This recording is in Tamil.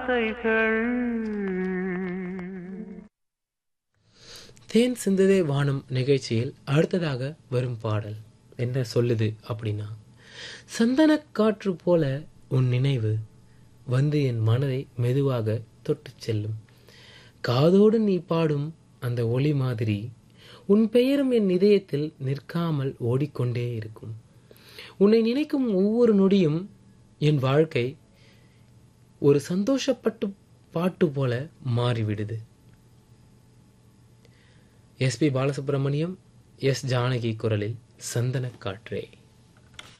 தேன் சிந்ததே வானம் நிகழ்ச்சியில் அடுத்ததாக வரும் பாடல் என்ன சொல்லுது அப்படின்னா சந்தன காற்று போல உன் நினைவு வந்து என் மனதை மெதுவாக தொட்டுச் செல்லும் காதோடு நீ பாடும் அந்த ஒளி மாதிரி உன் பெயரும் என் இதயத்தில் நிற்காமல் ஓடிக்கொண்டே இருக்கும் உன்னை நினைக்கும் ஒவ்வொரு நொடியும் என் வாழ்க்கை ஒரு சந்தோஷப்பட்டு பாட்டு போல மாறிவிடுது எஸ்பி பாலசுப்ரமணியம் எஸ் ஜானகி குரலில் சந்தன காற்றே